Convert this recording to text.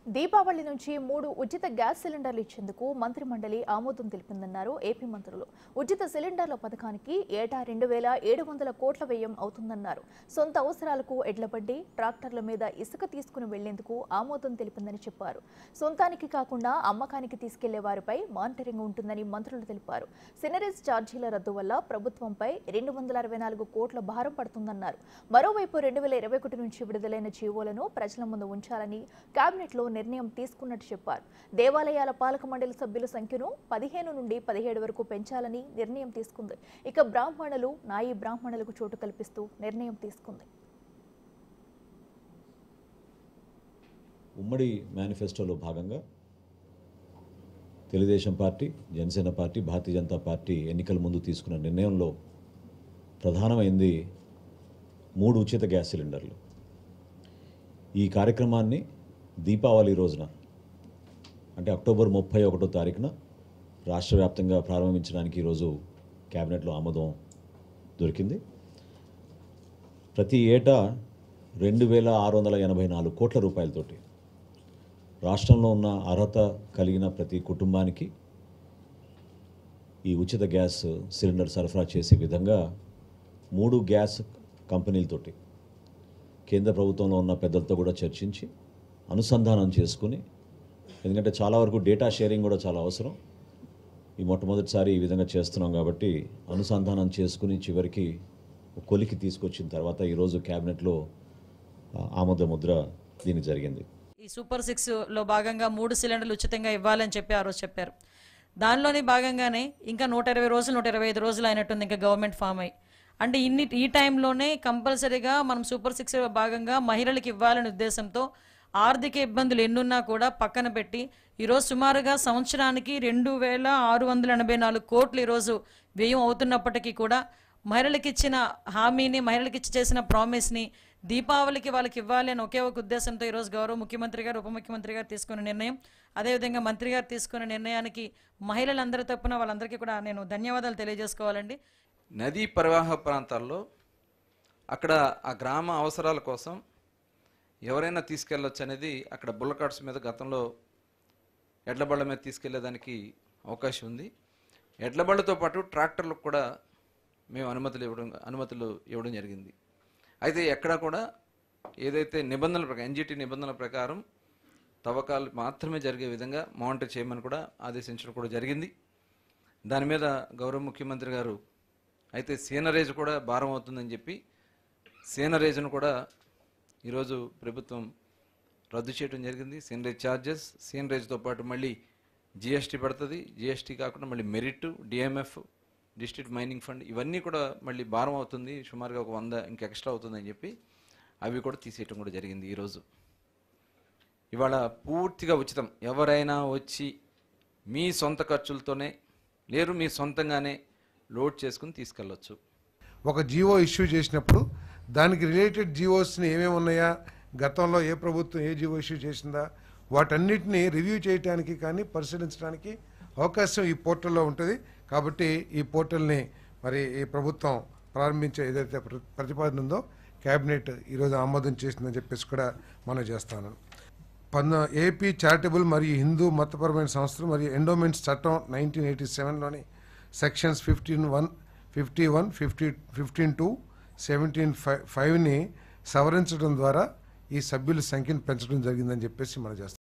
దీపావళి నుంచి మూడు ఉచిత గ్యాస్ సిలిండర్లు ఇచ్చేందుకు మంత్రి మండలి ఆమోదం తెలిపిందన్నారు ఏపీ మంత్రులు ఉచిత సిలిండర్ల పథకానికి ఏటా రెండు వేల ఏడు వందల కోట్ల వ్యయం అవుతుందన్నారు సొంత అవసరాలకు ఎడ్లబండి ట్రాక్టర్ల మీద ఇసుక తీసుకుని వెళ్లేందుకు ఆమోదం తెలిపిందని చెప్పారు సొంతానికి కాకుండా అమ్మకానికి తీసుకెళ్లే వారిపై మానిటరింగ్ ఉంటుందని మంత్రులు తెలిపారు సినరీస్ ఛార్జీల రద్దు వల్ల ప్రభుత్వంపై రెండు వందల అరవై నాలుగు కోట్ల భారం పడుతుందన్నారు మరోవైపు రెండు వేల ఇరవై ఒకటి నుంచి విడుదలైన జీవోలను ప్రజల ముందు ఉంచాలని కేబినెట్లో నిర్ణయం తీసుకున్నట్టు చెప్పారు దేవాలయాల పాలక మండలి సభ్యుల సంఖ్యను పదిహేను నుండి పదిహేడు వరకు పెంచాలని నిర్ణయం తీసుకుంది ఇక బ్రాహ్మణులు నాయి బ్రాహ్మణులకు చోటు కల్పిస్తూ నిర్ణయం తీసుకుంది ఉమ్మడి మేనిఫెస్టోలో భాగంగా Telugudesam party Janasena party Bharatiya Janata party ఎన్నికల ముందు తీసుకున్న నిర్ణయంలో ప్రధానమైంది మూడు ఉచిత గ్యాస్ సిలిండర్లు ఈ కార్యక్రమాన్ని దీపావళి రోజున అంటే అక్టోబర్ ముప్పై ఒకటో తారీఖున రాష్ట్ర వ్యాప్తంగా ప్రారంభించడానికి ఈరోజు కేబినెట్లో ఆమోదం దొరికింది ప్రతి ఏటా రెండు వేల ఆరు వందల ఎనభై నాలుగు కోట్ల రూపాయలతోటి రాష్ట్రంలో ఉన్న అర్హత కలిగిన ప్రతి కుటుంబానికి ఈ ఉచిత గ్యాస్ సిలిండర్ సరఫరా చేసే విధంగా మూడు గ్యాస్ కంపెనీలతోటి కేంద్ర ప్రభుత్వంలో ఉన్న పెద్దలతో కూడా చర్చించి అనుసంధానం చేసుకుని ఎందుకంటే చాలా వరకు డేటా షేరింగ్ కూడా చాలా అవసరం ఈ మొట్టమొదటిసారి ఈ విధంగా చేస్తున్నాం కాబట్టి అనుసంధానం చేసుకుని చివరికి ఒక కొలికి తీసుకొచ్చిన తర్వాత ఈరోజు క్యాబినెట్లో ఆ, ఆమోద ముద్ర దీనికి జరిగింది ఈ సూపర్ సిక్స్ లో భాగంగా మూడు సిలిండర్లు ఉచితంగా ఇవ్వాలని చెప్పి ఆ రోజు చెప్పారు దానిలోని భాగంగానే ఇంకా నూట ఇరవై రోజులు నూట ఇరవై ఐదు రోజులు అయినట్టుంది ఇంకా గవర్నమెంట్ ఫామ్ అయ్యి అంటే ఇన్ని ఈ టైంలోనే కంపల్సరీగా మనం సూపర్ సిక్స్ భాగంగా మహిళలకు ఇవ్వాలనే ఉద్దేశంతో ఆర్థిక ఇబ్బందులు ఎన్నున్నా కూడా పక్కన పెట్టి ఈరోజు సుమారుగా సంవత్సరానికి రెండు వేల ఆరు వందల ఎనభై నాలుగు కోట్లు ఈరోజు వ్యయం అవుతున్నప్పటికీ కూడా మహిళలకు ఇచ్చిన హామీని మహిళలకు ఇచ్చి చేసిన ప్రామిస్ని దీపావళికి వాళ్ళకి ఇవ్వాలి అని ఒకే ఒక ఉద్దేశంతో ఈరోజు గౌరవ ముఖ్యమంత్రి గారు ఉప ముఖ్యమంత్రి గారు తీసుకున్న నిర్ణయం అదేవిధంగా మంత్రి గారు తీసుకున్న నిర్ణయానికి మహిళలందరి తరపున వాళ్ళందరికీ కూడా నేను ధన్యవాదాలు తెలియజేసుకోవాలండి నదీ ప్రవాహ ప్రాంతాల్లో అక్కడ ఆ గ్రామ అవసరాల కోసం ఎవరైనా తీసుకెళ్ళొచ్చు అనేది అక్కడ బుల్ల కార్డ్స్ మీద గతంలో ఎడ్ల బళ్ళ మీద తీసుకెళ్లేదానికి అవకాశం ఉంది ఎడ్ల బళ్ళతో పాటు ట్రాక్టర్లకు కూడా మేము అనుమతులు ఇవ్వడం అనుమతులు ఇవ్వడం జరిగింది అయితే ఎక్కడా కూడా ఏదైతే నిబంధనల ప్రకారం ఎన్జిటి నిబంధనల ప్రకారం తవ్వకాలు మాత్రమే జరిగే విధంగా మానిటర్ చేయమని కూడా ఆదేశించడం కూడా జరిగింది దాని మీద గౌరవ ముఖ్యమంత్రి గారు అయితే సీనరేజ్ కూడా భారం అవుతుందని చెప్పి సీనరేజ్ను కూడా ఈరోజు ప్రభుత్వం రద్దు చేయడం జరిగింది సీనరేజ్ ఛార్జెస్ సీనరేజ్తో పాటు మళ్ళీ జిఎస్టీ పడుతుంది జిఎస్టీ కాకుండా మళ్ళీ merit DMF district mining fund ఇవన్నీ కూడా మళ్ళీ భారం అవుతుంది సుమారుగా ఒక వంద ఇంకా ఎక్స్ట్రా అవుతుందని చెప్పి అవి కూడా తీసేయటం కూడా జరిగింది ఈరోజు ఇవాళ పూర్తిగా ఉచితం ఎవరైనా వచ్చి మీ సొంత ఖర్చులతోనే లేరు మీ సొంతంగానే లోడ్ చేసుకుని తీసుకెళ్ళొచ్చు ఒక జీవో ఇష్యూ చేసినప్పుడు దానికి రిలేటెడ్ జీవోస్ని ఏమేమి ఉన్నాయా గతంలో ఏ ప్రభుత్వం ఏ జీవో ఇష్యూ చేసిందా వాటన్నిటిని రివ్యూ చేయడానికి కానీ పరిశీలించడానికి అవకాశం ఈ పోర్టల్లో ఉంటుంది కాబట్టి ఈ పోర్టల్ని మరి ఈ ప్రభుత్వం ప్రారంభించే ఏదైతే ప్ర- ప్రతిపాదన ఉందో కేబినెట్ ఈరోజు ఆమోదం చేసిందని చెప్పేసి కూడా మనం చేస్తాను పంద ఏపీ చారిటబుల్ మరియు హిందూ మతపరమైన సంస్థలు మరియు ఎండోమెంట్స్ చట్టం నైన్టీన్ ఎయిటీ సెవెన్లోని sections fifteen one fifty one fifty fifteen two seventeen five ఫైవ్ని సవరించడం ద్వారా ఈ సభ్యుల సంఖ్యను పెంచడం జరిగిందని చెప్పేసి మనం చేస్తాం